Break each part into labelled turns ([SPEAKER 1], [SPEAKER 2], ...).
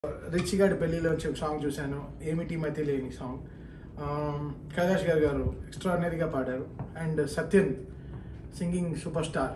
[SPEAKER 1] రిచిగాడి పెళ్లిలో వచ్చి ఒక సాంగ్ చూశాను ఏమిటి మతి లేని సాంగ్ కైలాష్ గారు గారు ఎక్స్ట్రాడినరీగా పాడారు and Satyan singing superstar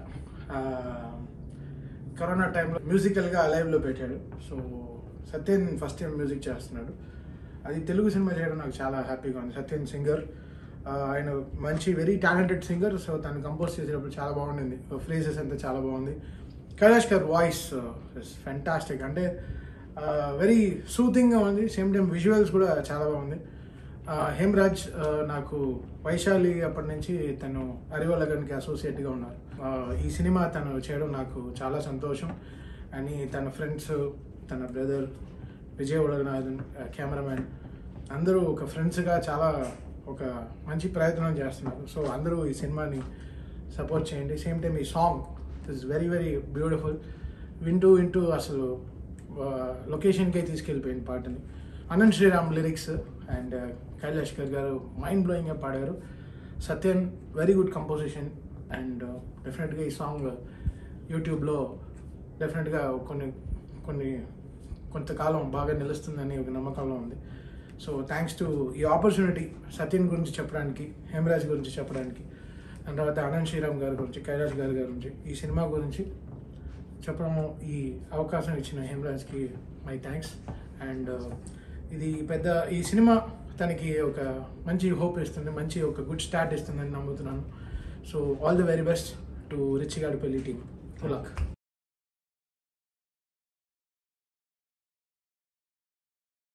[SPEAKER 1] corona టైంలో మ్యూజికల్గా లైవ్లో పెట్టాడు so Satyan first time music చేస్తున్నాడు అది తెలుగు సినిమా చేయడం నాకు చాలా హ్యాపీగా ఉంది సత్యన్ సింగర్ ఆయన మంచి వెరీ టాలెంటెడ్ సింగర్ సో తను కంపోజ్ చేసేటప్పుడు చాలా బాగుండింది ఫ్రేజెస్ అంతా చాలా బాగుంది కైలాష్ గారు వాయిస్ ఇస్ ఫెంటాస్టిక్ అంటే వెరీ సూతింగ్గా ఉంది సేమ్ టైం విజువల్స్ కూడా చాలా బాగుంది హేమ్రాజ్ నాకు వైశాలి అప్పటి నుంచి తను అరివలగన్కి అసోసియేట్గా ఉన్నారు ఆ, ఈ సినిమా తను చేయడం నాకు చాలా సంతోషం అని తన ఫ్రెండ్స్ తన బ్రదర్ విజయ్ ఉలగనాథన్ కెమెరామెన్ అందరూ ఒక ఫ్రెండ్స్గా చాలా ఒక మంచి ప్రయత్నం చేస్తున్నారు సో అందరూ ఈ సినిమాని సపోర్ట్ చేయండి సేమ్ టైం ఈ song is very very beautiful వింటూ వింటూ అసలు లొకేషన్కే తీసుకెళ్ళిపోయింది పాటని అనంత్ శ్రీరామ్ లిరిక్స్ అండ్ కైలాష్కర్ గారు మైండ్ బ్లోయింగ్గా పాడారు Satyan very good composition and డెఫినెట్గా ఈ సాంగ్ యూట్యూబ్లో డెఫినెట్గా కొన్ని కొన్ని కొంతకాలం బాగా నిలుస్తుందని ఒక నమ్మకంలో ఉంది సో థ్యాంక్స్ టు ఈ ఆపర్చునిటీ సత్యన్ గురించి చెప్పడానికి హేమరాజ్ గురించి చెప్పడానికి అండ్ తర్వాత అనంత్ శ్రీరామ్ గారి గురించి కైలాష్ గారి గురించి ఈ సినిమా గురించి చెప్పడం ఈ అవకాశం ఇచ్చిన హేమరాజ్కి మై థ్యాంక్స్ అండ్ ఇది పెద్ద ఈ సినిమా తనకి ఒక మంచి హోప్ ఇస్తుంది మంచి ఒక గుడ్ స్టార్ట్ ఇస్తుందని నమ్ముతున్నాను so all the very best to Richigadipalli team good luck